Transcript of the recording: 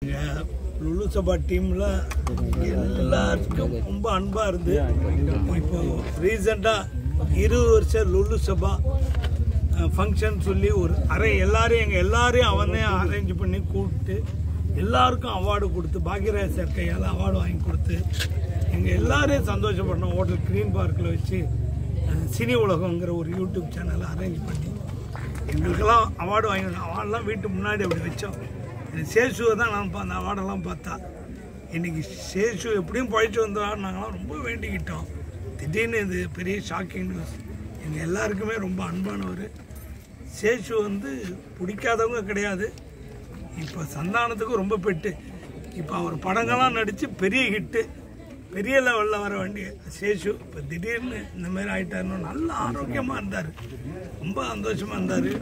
லுலு சபா டீம்ல எல்லாருக்கும் ரொம்ப அன்பா இருந்து இப்போ ரீசெண்டா இருபது வருஷம் லுலு சபா ஃபங்க்ஷன் சொல்லி ஒரு அரை எல்லாரையும் எங்க எல்லாரையும் அவனே அரேஞ்ச் பண்ணி கூப்பிட்டு எல்லாருக்கும் அவார்டு கொடுத்து பாக்யராஜ் சார் கையால் அவார்டு வாங்கி கொடுத்து எங்க எல்லாரையும் சந்தோஷப்படணும் ஹோட்டல் கிரீன் பார்க்கில் வச்சு அஹ், சினி உலகங்கிற ஒரு யூடியூப் சேனலை அரேஞ்ச் பண்ணி எங்களுக்கெல்லாம் அவார்டு வாங்கி அவார்டெலாம் வீட்டு முன்னாடி அப்படி வச்சோம் எனக்கு சேஷுவை தான் நான் பா- அந்த அவார்டெல்லாம் பார்த்தா இன்னைக்கு சேஷு எப்படியும் பழிச்சு வந்தார் நாங்களாம் ரொம்ப வேண்டிக்கிட்டோம் திடீர்னு இது பெரிய ஷாக்கிங் நியூஸ் எங்கள் எல்லாருக்குமே ரொம்ப அன்பானவர் சேஷு வந்து பிடிக்காதவங்க கிடையாது இப்போ சந்தானத்துக்கும் ரொம்ப பெட்டு இப்போ அவர் படங்கள்லாம் நடித்து பெரிய ஹிட்டு பெரிய லெவலில் வர வேண்டிய சேஷு இப்போ திடீர்னு இந்த மாதிரி ஆயிட்டாருன்னு நல்ல ஆரோக்கியமாக இருந்தார் ரொம்ப சந்தோஷமாக இருந்தார்